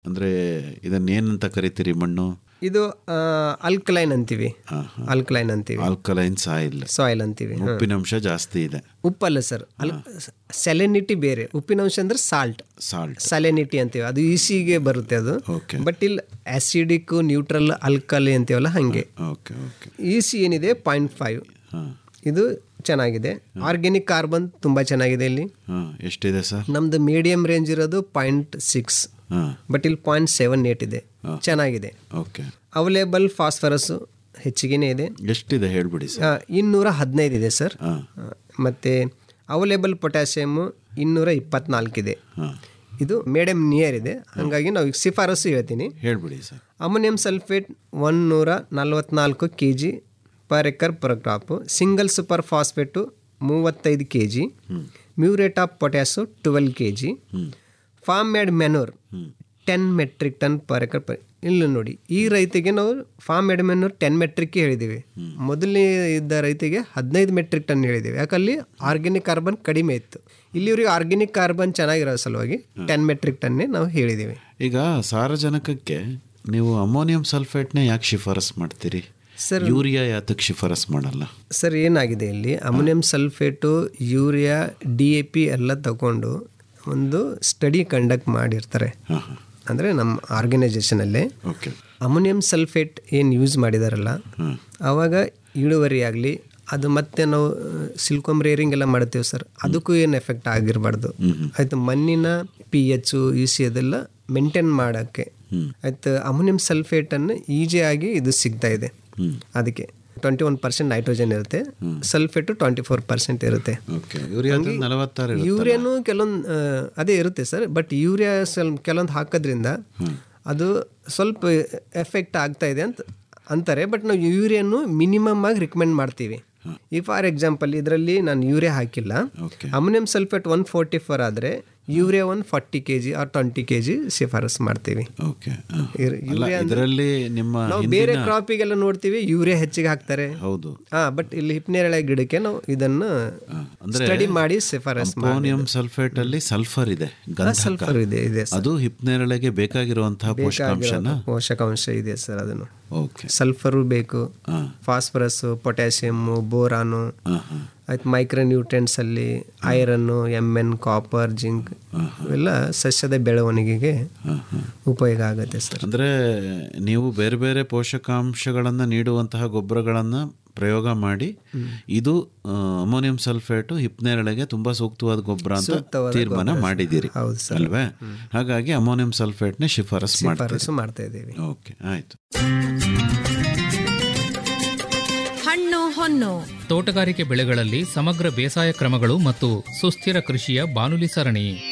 ಅಂದ್ರೆ ಇದನ್ನೇನಂತ ಕರಿತೀರಿ ಮಣ್ಣು ಇದು ಅಲ್ಕಲೈನ್ ಅಂತೀವಿ ಅಲ್ಕಲೈನ್ ಅಂತೀವಿ ಆಲ್ಕಲೈನ್ ಸಾಯಿಲ್ ಸಾಯಿಲ್ ಅಂತೀವಿ ಹಾ. ಉಪ್ಪಿನಂಶ ಜಾಸ್ತಿ ಇದೆ ಉಪ್ಪಲ್ಲ ಸರ್ ಅಲ್ ಸೆಲೆನಿಟಿ ಬೇರೆ ಉಪ್ಪಿನಂಶ ಅಂದ್ರೆ ಸಾಲ್ಟ್ ಸಾಲ್ಟ್ ಸಲೆನಿಟಿ ಅಂತೀವಿ ಅದು ಈಸಿಗೆ ಬರುತ್ತೆ ಅದು ಓಕೆ ಬಟ್ ಇಲ್ಲಿ ಆಸಿಡಿಕ್ ನ್ಯೂಟ್ರಲ್ ಅಲ್ಕಲಿ ಅಂತೀವಲ್ಲ ಹಾಗೆ ಓಕೆ ಓಕೆ ಈಸಿ ಏನಿದೆ ಪಾಯಿಂಟ್ ಫೈವ್ ಹಾಂ ಇದು ಚೆನ್ನಾಗಿದೆ ಆರ್ಗ್ಯಾನಿಕ್ ಕಾರ್ಬನ್ ತುಂಬ ಚೆನ್ನಾಗಿದೆ ಇಲ್ಲಿ ಹಾಂ ಎಷ್ಟಿದೆ ಸರ್ ನಮ್ದು ಮೀಡಿಯಂ ರೇಂಜ್ ಇರೋದು ಪಾಯಿಂಟ್ ಸಿಕ್ಸ್ ಹಾಂ ಬಟ್ ಇಲ್ಲಿ ಪಾಯಿಂಟ್ ಸೆವೆನ್ ಏಟ್ ಇದೆ ಚೆನ್ನಾಗಿದೆ ಓಕೆ ಅವೈಲೇಬಲ್ ಫಾಸ್ಫರಸ್ ಹೆಚ್ಚಿಗೆನೇ ಇದೆ ಎಷ್ಟಿದೆ ಹೇಳ್ಬಿಡಿ ಸರ್ ಆ, ಇನ್ನೂರ ಹದಿನೈದು ಇದೆ ಸರ್ ಹಾಂ ಆ, ಮತ್ತೆ ಅವೈಲೇಬಲ್ ಪೊಟ್ಯಾಸಿಯಮ್ ಇನ್ನೂರ ಇಪ್ಪತ್ನಾಲ್ಕಿದೆ ಹಾಂ ಇದು ಮೇಡಮ್ ನಿಯರ್ ಇದೆ ಹಾಗಾಗಿ ನಾವು ಈಗ ಶಿಫಾರಸು ಹೇಳ್ತೀನಿ ಹೇಳ್ಬಿಡಿ ಸರ್ ಅಮೋನಿಯಂ ಸಲ್ಫೇಟ್ ಒನ್ ನೂರ ನಲ್ವತ್ನಾಲ್ಕು K G per acre per crop single super phosphate ಮೂವತ್ತೈದು K G muriate of potash twelve K G farm made manure ten metric ton per acre per ಇಲ್ಲಿ ನೋಡಿ ಈ ರೈತಿಗೆ ನಾವು ಫಾರ್ಮ್ ಮೇಡ್ ಮೆನೂರ್ ಟೆನ್ ಮೆಟ್ರಿಕ್ಗೆ ಹೇಳಿದ್ದೀವಿ ಮೊದಲನೇ ಇದ್ದ ರೈತಿಗೆ ಹದಿನೈದು ಮೆಟ್ರಿಕ್ ಟನ್ ಹೇಳಿದ್ದೀವಿ ಯಾಕಲ್ಲಿ ಆರ್ಗ್ಯಾನಿಕ್ ಕಾರ್ಬನ್ ಕಡಿಮೆ ಇತ್ತು ಇಲ್ಲಿವರೆಗೆ ಆರ್ಗ್ಯಾನಿಕ್ ಕಾರ್ಬನ್ ಚೆನ್ನಾಗಿರೋ ಸಲುವಾಗಿ ಟೆನ್ ಮೆಟ್ರಿಕ್ ಟನ್ನೇ ನಾವು ಹೇಳಿದ್ದೀವಿ ಈಗ ಸಾರಜನಕಕ್ಕೆ ನೀವು ಅಮೋನಿಯಂ ಸಲ್ಫೇಟ್ನೇ ಯಾಕೆ ಶಿಫಾರಸ್ ಮಾಡ್ತೀರಿ ಸರ್ ಯೂರಿಯಾ ಯಾತಕ್ಕೆ ಶಿಫಾರಸ್ ಮಾಡಲ್ಲ ಸರ್ ಏನಾಗಿದೆ ಇಲ್ಲಿ ammonium sulphate urea D A P ಎಲ್ಲ ತಗೊಂಡು ಒಂದು ಸ್ಟಡಿ ಕಂಡಕ್ಟ್ ಮಾಡಿರ್ತಾರೆ ಹಾಂ ಹಾಂ ಅಂದರೆ ನಮ್ಮ ಆರ್ಗನೈಜೇಷನಲ್ಲೇ ಓಕೆ ಅಮೋನಿಯಂ ಸಲ್ಫೇಟ್ ಏನು ಯೂಸ್ ಮಾಡಿದಾರಲ್ಲ ಆವಾಗ ಇಳುವರಿ ಆಗಲಿ ಅದು ಮತ್ತೆ ನಾವು ಸಿಲ್ಕೋಮ್ ರೇರಿಂಗ್ ಎಲ್ಲ ಮಾಡ್ತೇವೆ ಸರ್ ಅದಕ್ಕೂ ಏನು ಎಫೆಕ್ಟ್ ಆಗಿರಬಾರ್ದು ಆಯ್ತು ಮಣ್ಣಿನ ಪಿ ಎಚ್ ಯು ಸಿ ಅದೆಲ್ಲ ಮೇಂಟೈನ್ ಮಾಡೋಕ್ಕೆ ಆಯ್ತು ಅಮೋನಿಯಂ ಸಲ್ಫೇಟನ್ನು ಈಸಿಯಾಗಿ ಇದು ಸಿಗ್ತಾ ಇದೆ ಅದಕ್ಕೆ ಟ್ವೆಂಟಿ ಒನ್ ಪರ್ಸೆಂಟ್ ನೈಟ್ರೋಜನ್ ಇರುತ್ತೆ ಸಲ್ಫೇಟು ಟ್ವೆಂಟಿ ಫೋರ್ ಪರ್ಸೆಂಟ್ ಇರುತ್ತೆ ಓಕೆ ಯೂರಿಯಾ ನಲವತ್ತಾರು ಇರುತ್ತೆ. ಯೂರಿಯಾನು ಕೆಲವೊಂದು ಅದೇ ಇರುತ್ತೆ ಸರ್ ಬಟ್ ಯೂರಿಯಾ ಸ್ವಲ್ಪ ಕೆಲವೊಂದು ಹಾಕೋದ್ರಿಂದ ಅದು ಸ್ವಲ್ಪ ಎಫೆಕ್ಟ್ ಆಗ್ತಾ ಇದೆ ಅಂತ ಅಂತಾರೆ ಬಟ್ ನಾವು ಯೂರಿಯನ್ನು ಮಿನಿಮಮ್ ಆಗಿ ರಿಕಮೆಂಡ್ ಮಾಡ್ತೀವಿ ಈ ಫಾರ್ ಎಕ್ಸಾಂಪಲ್ ಇದರಲ್ಲಿ ನಾನು ಯೂರಿಯಾ ಹಾಕಿಲ್ಲ okay ammonium sulphate one forty four ಆದರೆ urea one forty K G or twenty K G ಶಿಫಾರಸ್ ಮಾಡ್ತೀವಿ ಓಕೆ ಇರ್- ಅಲ್ಲ ಯೂರಿಯಾ ಅಂದ್ರೆ- ಇದರಲ್ಲಿ ನಿಮ್ಮ ನಾವು ಹಿಂದಿನ- ಬೇರೆ ಕ್ರಾಪಿಗೆಲ್ಲ ನೋಡ್ತೀವಿ ಯೂರಿಯಾ ಹೆಚ್ಚಿಗೆ ಹಾಕ್ತಾರೆ ಹೌದು ಹಾ ಬಟ್ ಇಲ್ಲಿ ಹಿಪ್ನೇರಳೆ ಗಿಡಕ್ಕೆ ನಾವು ಇದನ್ನು ಅಂದ್ರೆ ಸ್ಟಡಿ ಮಾಡಿ ಶಿಫಾರಸ್ ಮಾಡಿ ಅಮೋನಿಯಂ ಸಲ್ಫೇಟ್ ಅಲ್ಲಿ ಸಲ್ಫರ್ ಇದೆ ಗಂಧಕ. ಸಲ್ಫರ್ ಇದೆ ಇದೆ ಸರ್ ಅದು ಹಿಪ್ನೇರಳೆಗೆ ಬೇಕಾಗಿರುವಂತಹ ಪೋಷಕಾಂಶನ ಪೋಷಕಾಂಶ ಇದೆ ಸರ್ ಅದನ್ನು ಓಕೆ ಸಲ್ಫರು ಬೇಕು ಹಾ ಫಾಸ್ಫರಸ್ ಪೊಟ್ಯಾಸಿಯಮ್ಮು ಬೋರಾನು ಹಾ ಹಾ ಆಯ್ತು ಮೈಕ್ರೋ ನ್ಯೂಟ್ರೆಂಟ್ಸ್ ಅಲ್ಲಿ iron M N copper zinc ಇವೆಲ್ಲ ಸಸ್ಯದ ಬೆಳವಣಿಗೆಗೆ ಹಾ ಹಾ ಉಪಯೋಗ ಆಗುತ್ತೆ ಸರ್ ಅಂದ್ರೆ ನೀವು ಬೇರೆ ಬೇರೆ ಪೋಷಕಾಂಶಗಳನ್ನ ನೀಡುವಂತಹ ಗೊಬ್ಬರಗಳನ್ನ ಪ್ರಯೋಗ ಮಾಡಿ ಇದು ಆ, ಅಮೋನಿಯಂ ಸಲ್ಫೇಟು ಹಿಪ್ನೇರಳೆಗೆ ತುಂಬಾ ಸೂಕ್ತವಾದ ಗೊಬ್ಬರ ಅಂತ ಸೂಕ್ತವಾದ ತೀರ್ಮಾನ ಗೊಬ್ಬರ. ಮಾಡಿದ್ದೀರಿ ಹೌದು ಸರ್. ಅಲ್ವೇ ಹಾಗಾಗಿ ಅಮೋನಿಯಂ ಸಲ್ಫೇಟ್ನೇ ಶಿಫಾರಸ್ ಮಾಡ್ತೀರಿ ಶಿಫಾರಸು ಮಾಡ್ತಾ ಇದ್ದೀವಿ ಓಕೆ ಆಯ್ತು ಹಣ್ಣು ಹೊನ್ನು ತೋಟಗಾರಿಕೆ ಬೆಳೆಗಳಲ್ಲಿ ಸಮಗ್ರ ಬೇಸಾಯ ಕ್ರಮಗಳು ಮತ್ತು ಸುಸ್ಥಿರ ಕೃಷಿಯ ಬಾನುಲಿ ಸರಣಿ